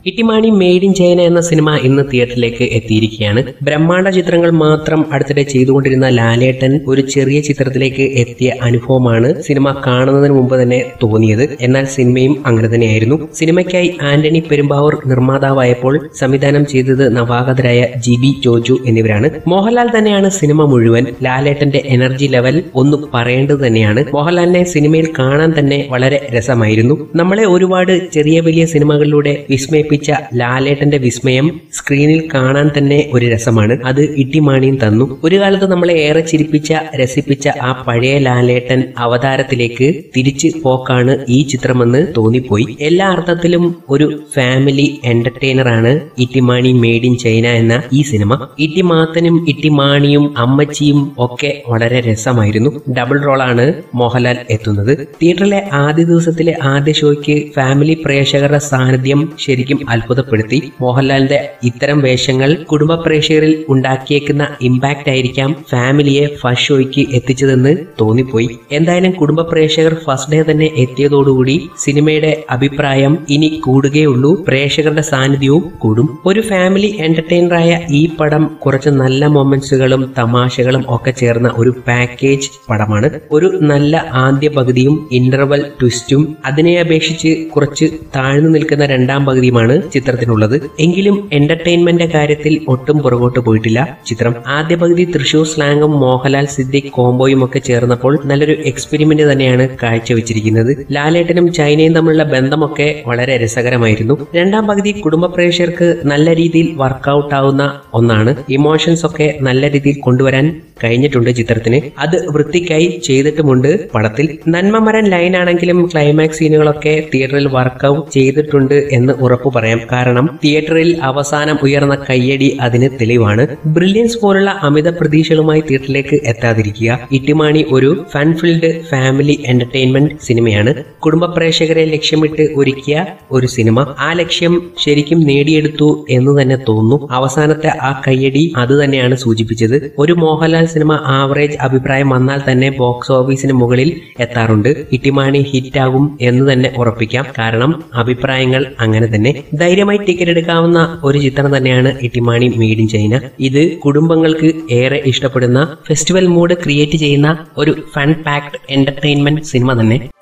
Ittymaani made in China എന്ന സിനിമ ഇന്ന് തിയേറ്ററിലേക്ക് എത്തിയിരിക്കുകയാണ് ബ്രഹ്മാണ്ഡ ചിത്രങ്ങൾ മാത്രം അടുത്തിടെ ചെയ്തുകൊണ്ടിരുന്ന ലാലേട്ടൻ ഒരു ചെറിയ ചിത്രത്തിലേക്ക് എത്തിയ അനുഭവമാണ് സിനിമ കാണുന്നതിന് മുമ്പ് തന്നെ തോന്നിയത് എന്നാൽ സിനിമയും അങ്ങനെ തന്നെയായിരുന്നു സിനിമയ്ക്കായി ആന്റണി പെരുമ്പാവൂർ നിർമ്മാതാവായപ്പോൾ സംവിധാനം ചെയ്തത് നവാഗതരായ ജി ബി ജോജു എന്നിവരാണ് മോഹൻലാൽ തന്നെയാണ് സിനിമ മുഴുവൻ ലാലേട്ടന്റെ എനർജി ലെവൽ ഒന്ന് പറയേണ്ടത് തന്നെയാണ് മോഹൻലാലിനെ സിനിമയിൽ കാണാൻ തന്നെ വളരെ രസമായിരുന്നു നമ്മളെ ഒരുപാട് ചെറിയ വലിയ സിനിമകളിലൂടെ വിസ്മയിപ്പിച്ച ലാലേട്ടന്റെ വിസ്മയം സ്ക്രീനിൽ കാണാൻ തന്നെ ഒരു രസമാണ് അത് ഇട്ടിമാണിയും തന്നു ഒരു കാലത്ത് നമ്മളെ ഏറെ ചിരിപ്പിച്ച രസിപ്പിച്ച ആ പഴയ ലാലേട്ടൻ അവതാരത്തിലേക്ക് തിരിച്ച് പോക്കാണ് ഈ ചിത്രമെന്ന് തോന്നിപ്പോയി എല്ലാ അർത്ഥത്തിലും ഒരു ഫാമിലി എന്റർടൈനർ ആണ് ഇട്ടിമാണി മെയ്ഡ് ഇൻ ചൈന എന്ന ഈ സിനിമ ഇട്ടിമാത്തനും ഇട്ടിമാണിയും അമ്മച്ചിയും ഒക്കെ വളരെ രസമായിരുന്നു ഡബിൾ റോളാണ് മോഹൻലാൽ എത്തുന്നത് തിയേറ്ററിലെ ആദ്യ ദിവസത്തിലെ ആദ്യ ഷോയ്ക്ക് ഫാമിലി പ്രേക്ഷകരുടെ സാന്നിധ്യം ശരിക്കും അത്ഭുതപ്പെടുത്തി മോഹൻലാലിന്റെ ഇത്തരം വേഷങ്ങൾ കുടുംബ പ്രേക്ഷകരിൽ ഉണ്ടാക്കിയേക്കുന്ന ഇമ്പാക്റ്റ് ആയിരിക്കാം ഫാമിലിയെ ഫസ്റ്റ് ഷോയ്ക്ക് എത്തിച്ചതെന്ന് തോന്നിപ്പോയി എന്തായാലും കുടുംബ പ്രേക്ഷകർ ഫസ്റ്റ് ഡേ തന്നെ എത്തിയതോടുകൂടി സിനിമയുടെ അഭിപ്രായം ഇനി കൂടുകയുള്ളൂ പ്രേക്ഷകരുടെ സാന്നിധ്യവും കൂടും ഒരു ഫാമിലി എന്റർടൈനറായ ഈ പടം കുറച്ച് നല്ല മൊമെന്റ്സുകളും തമാശകളും ഒക്കെ ചേർന്ന ഒരു പാക്കേജ് പടമാണ് ഒരു നല്ല ആദ്യ പകുതിയും ഇന്റർവൽ ട്വിസ്റ്റും അതിനെ അപേക്ഷിച്ച് കുറച്ച് താഴ്ന്നു നിൽക്കുന്ന രണ്ടാം പകുതിയുമാണ് ചിത്രത്തിനുള്ളത് എങ്കിലും എന്റർടൈൻമെന്റ് കാര്യത്തിൽ ഒട്ടും പുറകോട്ട് പോയിട്ടില്ല ചിത്രം ആദ്യ പകുതി തൃശൂർ സ്ലാങ്ങും മോഹൻലാൽ സിദ്ദിഖ് കോംബോയും ഒക്കെ ചേർന്നപ്പോൾ നല്ലൊരു എക്സ്പെരിമെന്റ് തന്നെയാണ് കാഴ്ചവെച്ചിരിക്കുന്നത് ലാലേട്ടനും ചൈനയും തമ്മിലുള്ള ബന്ധമൊക്കെ വളരെ രസകരമായിരുന്നു രണ്ടാം പകുതി കുടുംബ പ്രേക്ഷകർക്ക് നല്ല രീതിയിൽ വർക്കൗട്ട് ആവുന്ന ഒന്നാണ് ഇമോഷൻസ് ഒക്കെ നല്ല രീതിയിൽ കൊണ്ടുവരാൻ കഴിഞ്ഞിട്ടുണ്ട് ചിത്രത്തിന് അത് വൃത്തിക്കായി ചെയ്തിട്ടുമുണ്ട് പടത്തിൽ നന്മമരൻ ലൈൻ ആണെങ്കിലും ക്ലൈമാക്സ് സീനുകളൊക്കെ തിയേറ്ററിൽ വർക്കൗട്ട് ചെയ്തിട്ടുണ്ട് എന്ന് ഉറപ്പു പറയാം കാരണം തിയേറ്ററിൽ അവസാനം ഉയർന്ന കയ്യടി അതിന് തെളിവാണ് ബ്രില്യൻസ് പോലുള്ള അമിത പ്രതീക്ഷകളുമായി തിയേറ്ററിലേക്ക് എത്താതിരിക്കുക ഇട്ടിമാണി ഒരു ഫൺഫിൽഡ് ഫാമിലി എന്റർടൈൻമെന്റ് സിനിമയാണ് കുടുംബ പ്രേക്ഷകരെ ലക്ഷ്യമിട്ട് ഒരുക്കിയ ഒരു സിനിമ ആ ലക്ഷ്യം ശരിക്കും നേടിയെടുത്തു എന്ന് തന്നെ തോന്നുന്നു അവസാനത്തെ ആ കയ്യടി അത് തന്നെയാണ് സൂചിപ്പിച്ചത് ഒരു മോഹൻലാൽ സിനിമ ആവറേജ് അഭിപ്രായം വന്നാൽ തന്നെ ബോക്സ് ഓഫീസിന് മുകളിൽ എത്താറുണ്ട് ഇട്ടിമാണി ഹിറ്റാകും എന്ന് തന്നെ ഉറപ്പിക്കാം കാരണം അഭിപ്രായങ്ങൾ അങ്ങനെ തന്നെ ധൈര്യമായി ടിക്കറ്റ് എടുക്കാവുന്ന ഒരു ചിത്രം തന്നെയാണ് ഇട്ടിമാണി മെയ്ഡ് ഇൻ ചൈന ഇത് കുടുംബങ്ങൾക്ക് ഏറെ ഇഷ്ടപ്പെടുന്ന ഫെസ്റ്റിവൽ മൂഡ് ക്രിയേറ്റ് ചെയ്യുന്ന ഒരു ഫൺ പാക്ഡ് എന്റർടൈൻമെന്റ് സിനിമ തന്നെ